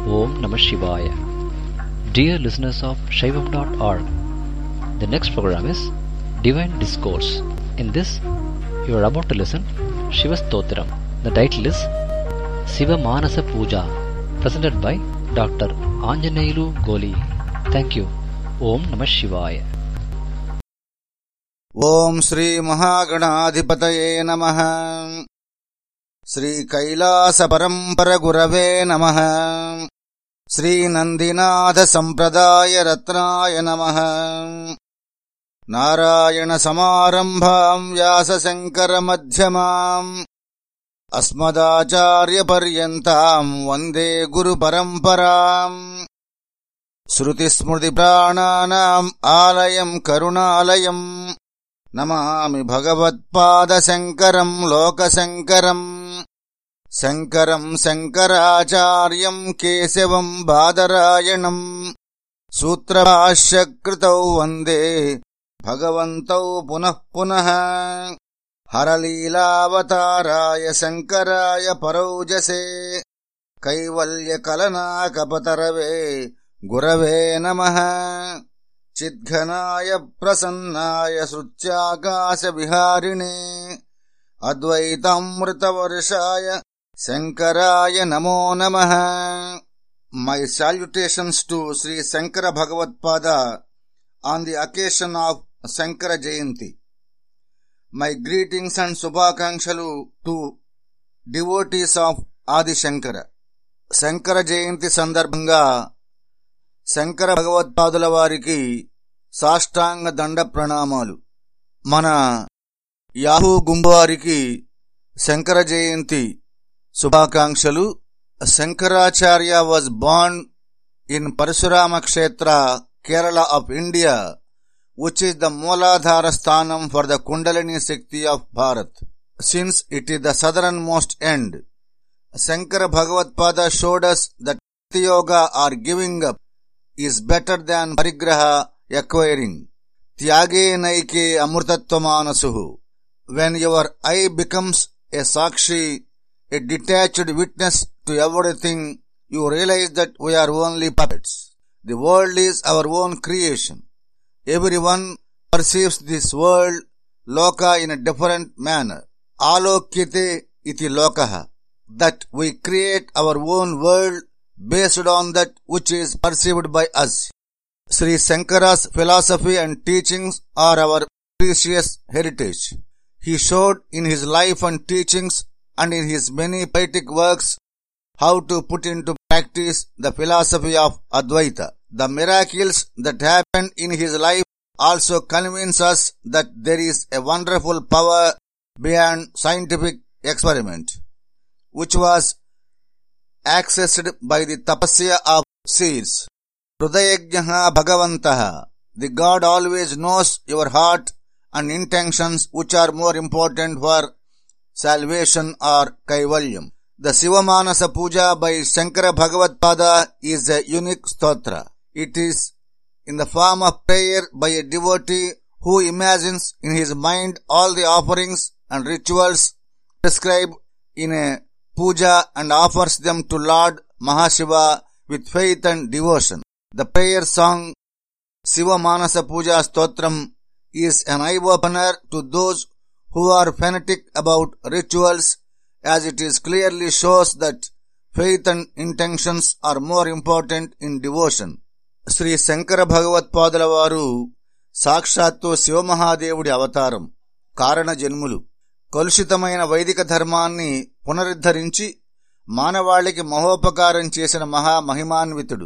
Om Namah Shivaya. Dear listeners of Shaivam.org, the next program is Divine Discourse. In this, you are about to listen Shiva Stotram. The title is Siva Manasa Puja, presented by Dr. Anjaneyulu Goli. Thank you. Om Namah Shivaya. ఓం శ్రీ మహాగణాధిపతయే నమ శ్రీ కైలాస పరంపర గురవే నమ శ్రీ నందినాథ సంప్రదాయ రత్నాయ నమ నారాయణ సమారంభాం వ్యాస శంకర మధ్యమాం అస్మదాచార్య పర్యంతాం వందే గురు పరంపరాం శృతిస్మృతి ప్రాణానాం ఆలయం కరుణాలయం నమామి భగవత్పాదశంకరం లోకశంకరం శంకరం శంకరాచార్యం కేశవం బాదరాయణం సూత్రభాష్యకృతౌ వందే భగవంతౌ పునః పునః హరలీలావతారాయ శంకరాయ పరౌజసే కైవల్యకలనాకపతరవే గురవే నమః చిద్ఘనాయ ప్రసన్నాయ శృత్యాకాశవిహారిణే అద్వైతామృతవర్షాయ శంకరాయ నమో నమ my salutations to Shri Shankara Bhagavatpada on the occasion of Shankara Jayanti my greetings and శుభాకాంక్షలు to devotees of Adishankara Shankara Jayanti సందర్భంగా శంకర భగవత్పాదుల వారికి సాష్టాంగ దండ ప్రణామాలు మన యాహూ గుంపు వారికి శంకర జయంతి శుభాకాంక్షలు Shankaracharya was born in Parashurama Kshetra Kerala of India which is the Muladhara sthanam for the Kundalini Shakti of Bharat since it is the southern most end Shankara Bhagavatpada షోడస్ that yoga are giving up is better than parigraha acquiring. Tyage naike amrtattvamanasu. When your eye becomes a sakshi, a detached witness to everything, you realize that we are only puppets. The world is our own creation. Everyone perceives this world, loka in a different manner. Alokyate iti lokaha. That we create our own world based on that which is perceived by us. Sri Shankara's philosophy and teachings are our precious heritage. He showed in his life and teachings and in his many poetic works how to put into practice the philosophy of Advaita. The miracles that happened in his life also convince us that there is a wonderful power beyond scientific experiment, which was accessed by the tapasya of seers. Hrudayajnaha Bhagavantaha. The God always knows your heart and intentions which are more important for salvation or kaivalyam. The Sivamanasa Puja by Shankara Bhagavatpada is a unique stotra. It is in the form of prayer by a devotee who imagines in his mind all the offerings and rituals prescribed in a puja and offers them to Lord Mahashiva with faith and devotion. The prayer song Siva Manasa Puja Stotram is an eye-opener to those who are fanatic about rituals as it is clearly shows that faith and intentions are more important in devotion. Shri Shankara భగవత్పాదుల వారు సాక్షాత్తు శివమహాదేవుడి అవతారం కారణ జన్ములు కలుషితమైన వైదిక ధర్మాన్ని పునరుద్ధరించి మానవాళికి మహోపకారం చేసిన మహా మహిమాన్వితుడు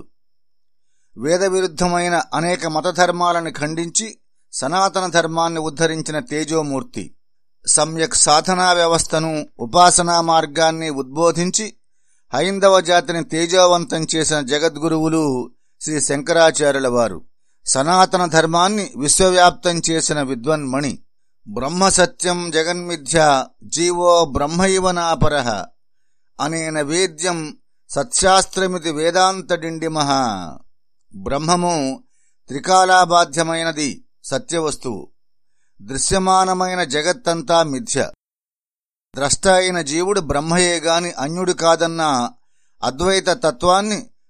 వేద విరుద్ధమైన అనేక మతధర్మాలను ఖండించి సనాతన ధర్మాన్ని ఉద్ధరించిన తేజోమూర్తి సమ్యక్ సాధనా వ్యవస్థను ఉపాసనా మార్గాన్ని ఉద్బోధించి హైందవ జాతిని తేజోవంతం చేసిన జగద్గురువులు శ్రీ శంకరాచార్యుల వారు సనాతన ధర్మాన్ని విశ్వవ్యాప్తం చేసిన విద్వన్మణి బ్రహ్మసత్యం జగన్మిథ్య జీవో బ్రహ్మైవ నాపరః అనేన వేద్యం సత్శాస్త్రమితి వేదాంతడిండిమః బ్రహ్మము త్రికాలాబాధ్యమైనది సత్యవస్తువు దృశ్యమానమైన జగత్తంతా మిథ్య ద్రష్ట అయిన జీవుడు బ్రహ్మయే గాని అన్యుడు కాదన్న అద్వైత తత్వాన్ని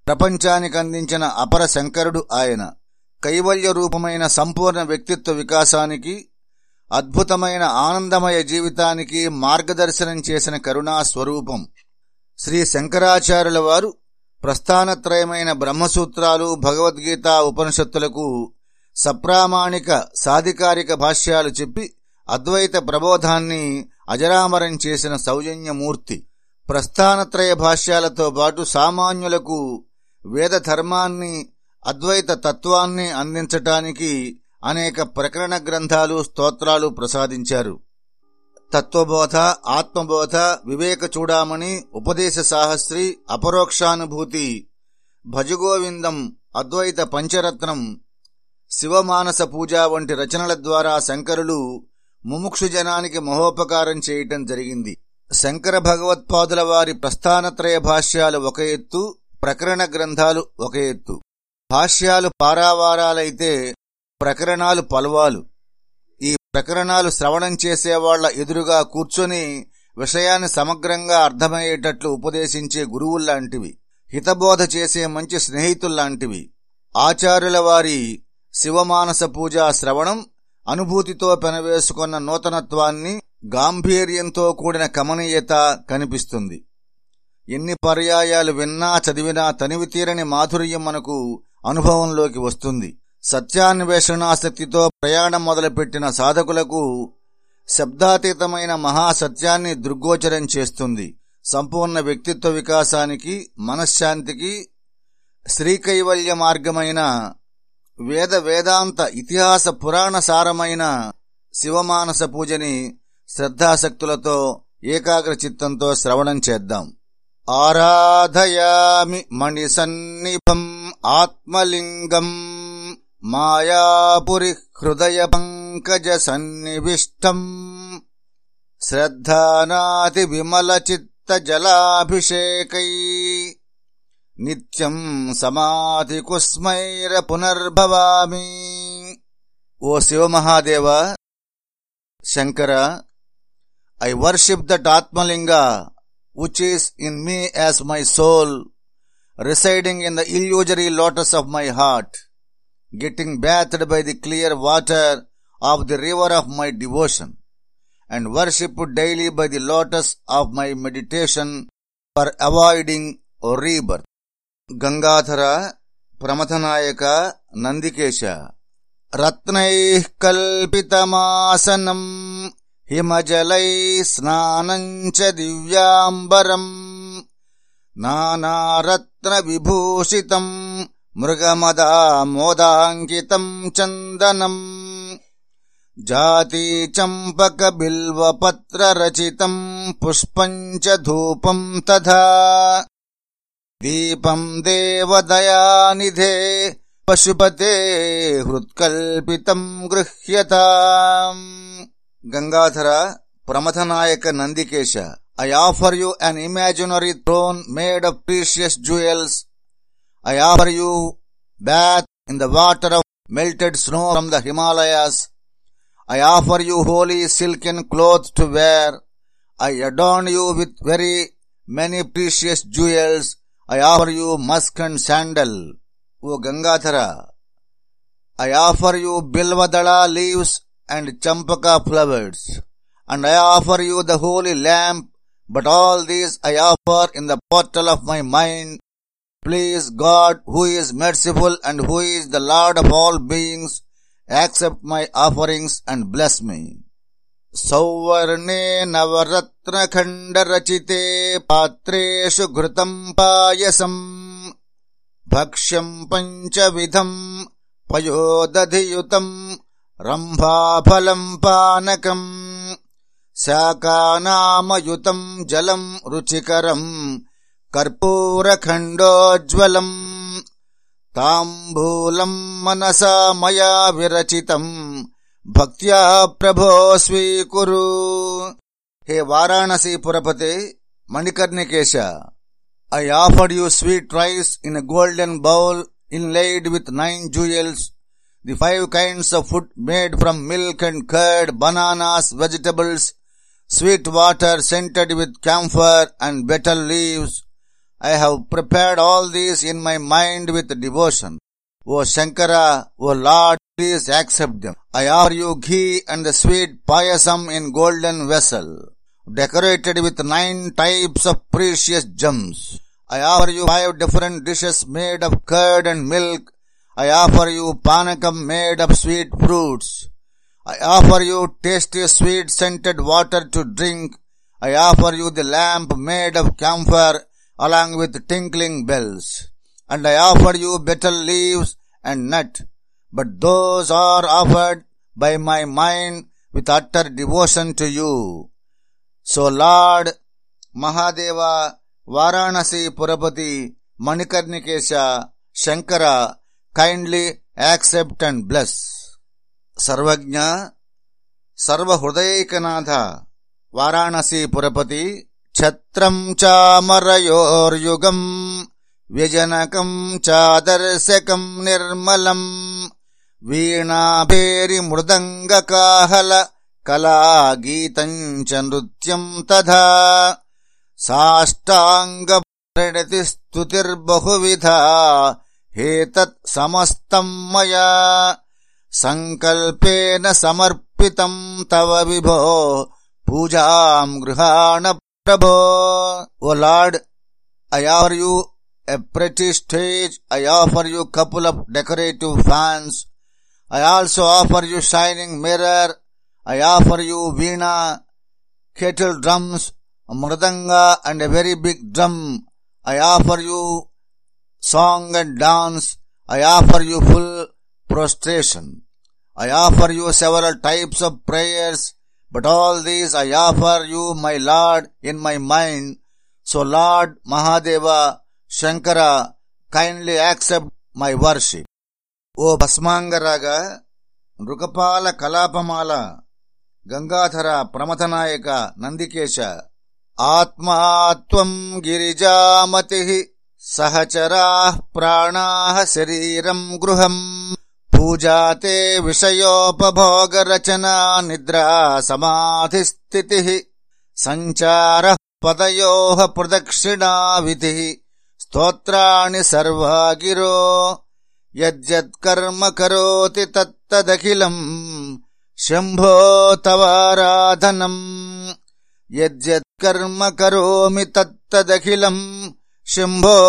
ప్రపంచానికి అందించిన అపర శంకరుడు ఆయన కైవల్య రూపమైన సంపూర్ణ వ్యక్తిత్వ వికాసానికి అద్భుతమైన ఆనందమయ జీవితానికి మార్గదర్శనం చేసిన కరుణా స్వరూపం శ్రీ శంకరాచార్యుల వారు ప్రస్థానత్రయమైన బ్రహ్మసూత్రాలు భగవద్గీత ఉపనిషత్తులకు సప్రామాణిక సాధికారిక భాష్యాలు చెప్పి అద్వైత ప్రబోధాన్ని అజరామరం చేసిన సౌజన్యమూర్తి ప్రస్థానత్రయ భాష్యాలతో పాటు సామాన్యులకు వేద ధర్మాన్ని అద్వైత తత్వాన్ని అందించటానికి అనేక ప్రకరణ గ్రంథాలు స్తోత్రాలు ప్రసాదించారు తత్వబోధ ఆత్మబోధ వివేక చూడామణి ఉపదేశ సాహస్రి అపరోక్షానుభూతి భజగోవిందం అద్వైత పంచరత్నం శివమానస పూజ వంటి రచనల ద్వారా శంకరులు ముముక్షు జనానికి మహోపకారం చేయటం జరిగింది శంకర భగవత్పాదుల వారి ప్రస్థానత్రయ భాష్యాలు ఒక ఎత్తు ప్రకరణ గ్రంథాలు ఒక ఎత్తు భాష్యాలు పారావారాలైతే ప్రకరణాలు పల్వాలు ఈ ప్రకరణాలు శ్రవణం చేసేవాళ్ల ఎదురుగా కూర్చొని విషయాన్ని సమగ్రంగా అర్థమయ్యేటట్లు ఉపదేశించే గురువుల్లాంటివి హితబోధ చేసే మంచి స్నేహితుల్లాంటివి ఆచార్యుల వారి శివమానస పూజా శ్రవణం అనుభూతితో పెనవేసుకున్న నూతనత్వాన్ని గాంభీర్యంతో కూడిన కమనీయత కనిపిస్తుంది ఎన్ని పర్యాయాలు విన్నా చదివినా తనివి తీరని మాధుర్యం మనకు అనుభవంలోకి వస్తుంది సత్యాన్వేషణాసక్తితో ప్రయాణం మొదలుపెట్టిన సాధకులకు శబ్దాతీతమైన మహాసత్యాన్ని దృగ్గోచరం చేస్తుంది సంపూర్ణ వ్యక్తిత్వ వికాసానికి మనశ్శాంతికి శ్రీకైవల్య మార్గమైన వేద వేదాంత ఇతిహాస పురాణ సారమైన శివమానస పూజని శ్రద్ధాసక్తులతో ఏకాగ్ర చిత్తంతో శ్రవణం చేద్దాం ఆరాధయామి మణిసన్నిభం ఆత్మలింగం మాయాపురి హృదయ పంకజ సన్నివిష్టం శ్రద్ధానాతి విమల చిత్త జలాభిషేకై నిత్యం సమాధి కుస్మైర పునర్భవామి ఓ Shivamahadeva Shankara I worship that Atmalinga which is in me as my soul, residing in the illusory lotus of my heart, getting bathed by the clear water of the river of my devotion, and worshipped daily by the lotus of my meditation for avoiding rebirth. Gangadhara ప్రమథనాయక నందికేశ రత్నైః కల్పితమాసనం హిమజలై స్నానం చ దివ్యాంబరం నానారత్న విభూషితం మృగమదామోదాంకితం చందనం జాతి చంపక బిల్వపత్ర రచితం పుష్పం చ ధూపం తథా దీపం దేవదయానిధే పశుపతే హృత్కల్పితం గృహ్యతాం గంగాధర ప్రమథనాయక Nandikesha I offer you an imaginary throne made of precious jewels I offer you bath in the water of melted snow from the Himalayas. I offer you holy silken clothes to wear. I adorn you with very many precious jewels. I offer you musk and sandal. O Gangadhara, I offer you bilvadala leaves and champaka flowers. And I offer you the holy lamp, but all these I offer in the portal of my mind Please God, who is merciful and who is the Lord of all beings, accept my offerings and bless me. सौवर्णे नवरत्नखण्डरचिते पात्रेषु घृतम् पायसम् भक्ष्यम् पञ्चविधम् पयोदधियुतम् रम्भाफलम् पानकम् शाकानामयुतम् जलम् रुचिकरम् कर्पूरखण्डोज्ज्वलम् ताम्बूलम् मनसा मया विरचितम् भक्त्या प्रभो स्वीकुरु हे Varanasi पुरपते मणिकर्णिकेश I offered you sweet rice in a golden bowl inlaid with nine jewels, the five kinds of food made from milk and curd, bananas, vegetables, sweet water scented with camphor and betel leaves, I have prepared all these in my mind with devotion. O Shankara, O Lord, please accept them. I offer you ghee and the sweet payasam in golden vessel, decorated with nine types of precious gems. I offer you five different dishes made of curd and milk. I offer you panakam made of sweet fruits. I offer you tasty sweet scented water to drink. I offer you the lamp made of camphor along with tinkling bells. And I offer you betel leaves and nut. But those are offered by my mind with utter devotion to you. So Lord, Mahadeva, Varanasi Purapati, Manikarnikesha, Shankara, kindly accept and bless. సర్వజ్ఞ సర్వహృదయైకనాథ వారాణసీ పురపతి ఛత్రం చామరయోర్యుగం వ్యజనకం చాదర్శకం నిర్మలం వీణాభేరి మృదంగకాహల కళాగీతం చ నృత్యం తథా సాష్టాంగ ప్రణతి స్తుతిర్బహువిధా హేతత్ సమస్తం మయా సంకల్పేన సమర్పితం తవ విభో పూజాం గృహాణ ప్రభో O lord I offer you a pretty stage I offer you couple of decorative fans I also offer you shining mirror I offer you veena kettle drums mridanga and a very big drum i offer you song and dance i offer you full prostration. I offer you several types of prayers, but all these I offer you, my Lord, in my mind. So Lord Mahadeva, Shankara, kindly accept my worship. ఓ భస్మాంగరాగా నృకపాల కలాపమాల గంగాధర ప్రమథనాయక నందికేశ ఆత్మాత్వం గిరిజామతి సహచరా ప్రాణా శరీరం గృహం పూజాతే విషయోపభోగరచనా నిద్రా సమాధిస్థితి సంచార పదయో ప్రదక్షిణావిధి స్తోత్రాణి సర్వాగిరో యద్యత్కర్మ కరోతి తత్తదఖిలం శంభో తవారాధనం యద్యత్కర్మ కరోమి తత్తదఖిలం శంభో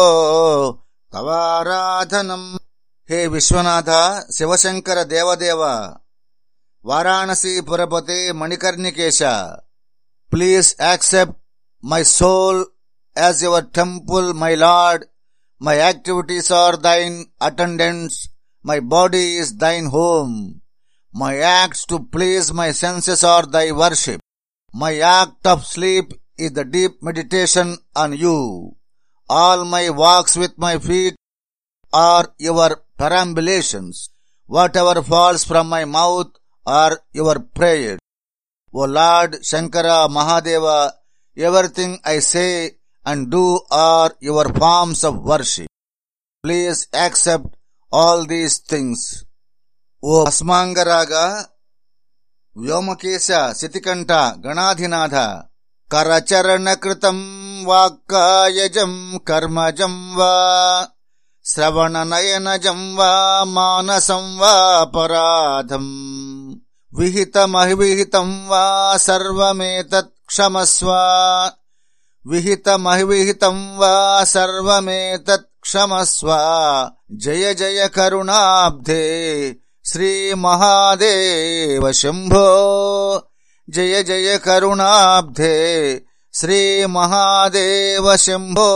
తవారాధనం హే విశ్వనాథ శివశంకర దేవదేవ వారాణసీ పురపతే మణికర్ణికేశ please accept my soul as your temple my lord my activities are thine attendants my body is thine home my acts to please my senses are thy worship my act of sleep is the deep meditation on you. All my walks with my feet are your perambulations. Whatever falls from my mouth are your prayers. O Lord Shankara Mahadeva, everything I say and do are your forms of worship. Please accept all these things. ఓ భస్మాంగరాగా వ్యోమకేశ శితికంఠ గణాధినాథ కరచరణకృతం వాక్కాయజం కర్మజం వా శ్రవణనయనజం వా మానసం వా పరాధం విహితమహివిహితం వా సర్వమేతత్ క్షమస్వ విహితమహివిహితం వా సర్వమేతత్ క్షమస్వ జయ జయ కరుణాబ్ధే శ్రీ మహాదేవ శంభో జయ జయ కరుణాబ్ధే Shri Mahadeva Shambho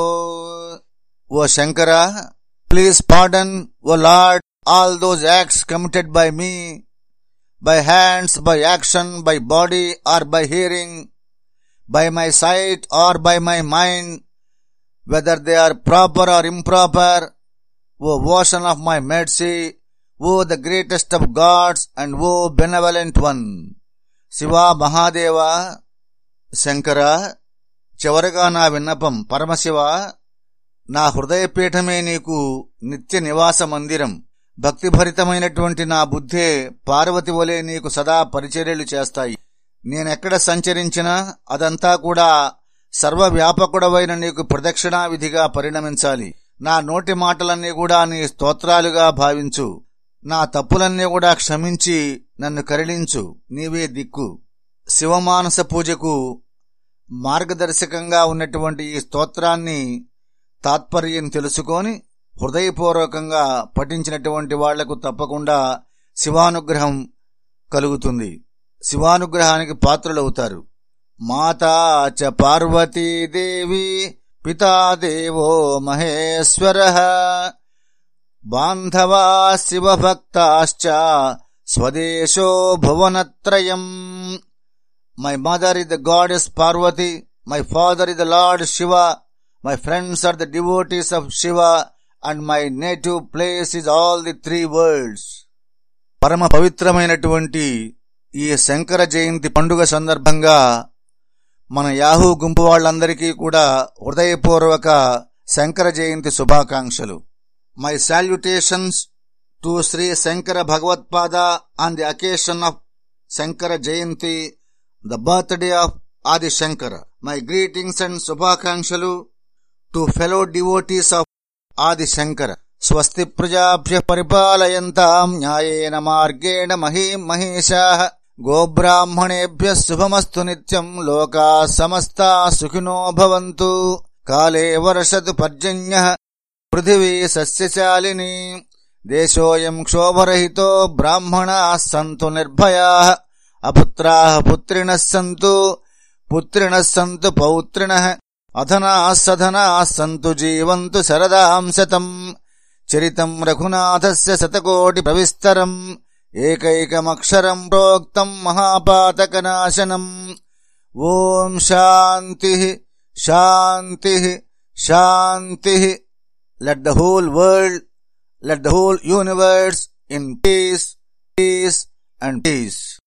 O Shankara please pardon O lord all those acts committed by me by hands by action by body or by hearing by my sight or by my mind whether they are proper or improper O ocean of my mercy O the greatest of gods and O benevolent one Shiva Mahadeva Shankara చివరగా నా విన్నపం పరమశివ నా హృదయపీఠమే నీకు నిత్య నివాస మందిరం భక్తిభరితమైనటువంటి నా బుద్ధే పార్వతి వలె నీకు సదా పరిచర్యలు చేస్తాయి నేనెక్కడ సంచరించినా అదంతా కూడా సర్వవ్యాపకుడవైన నీకు ప్రదక్షిణా విధిగా పరిణమించాలి నా నోటి మాటలన్నీ కూడా నీ స్తోత్రాలుగా భావించు నా తప్పులన్నీ కూడా క్షమించి నన్ను కరిళించు నీవే దిక్కు శివమానస పూజకు మార్గదర్శకంగా ఉన్నటువంటి ఈ స్తోత్రాన్ని తాత్పర్యం తెలుసుకొని హృదయపూర్వకంగా పఠించినటువంటి వాళ్లకు తప్పకుండా శివానుగ్రహం కలుగుతుంది శివానుగ్రహానికి పాత్రులవుతారు మాతా చ పార్వతీదేవి పితా దేవో మహేశ్వర బాంధవా శివభక్తాశ్చ స్వదేశో భువనత్రయం my mother is the goddess Parvati my father is the lord Shiva my friends are the devotees of Shiva and my native place is all the three worlds పరమ పవిత్రమైనటువంటి ఈ శంకర జయంతి పండుగ సందర్భంగా మన యాహూ గుంపు వాళ్ళందరికీ కూడా హృదయపూర్వక శంకర జయంతి శుభాకాంక్షలు my salutations to Shri Shankara Bhagavatpada on the occasion of Shankara Jayanti the birthday of Adi Shankara my greetings and శుభాకాంక్షలు to fellow devotees of Adi Shankara స్వస్తి ప్రజాభ్య పరిపాలయంతాం న్యాయేన మార్గేణ మహీం మహేశా గోబ్రాహ్మణేభ్య శుభమస్తు నిత్యం లోకా సమస్తా సుఖినో భవంతు కాలే వర్షతు పర్జన్య పృథివీ సస్యశాలిని దేశోయం క్షోభరహితో బ్రాహ్మణా సంతు నిర్భయా అపుత్రా పుత్రిణः సంతు పుత్రిణः సంతు పౌత్రిణः అధనా సధనా సంతు జీవంతు శరదాం శతం చరితం రఘునాథస్య శతకోటి ప్రవిస్తరం ఏకైకమక్షరం ప్రోక్తం మహాపాతకనాశనం Om shanti shanti shanti let the whole world let the whole universe in peace peace and piece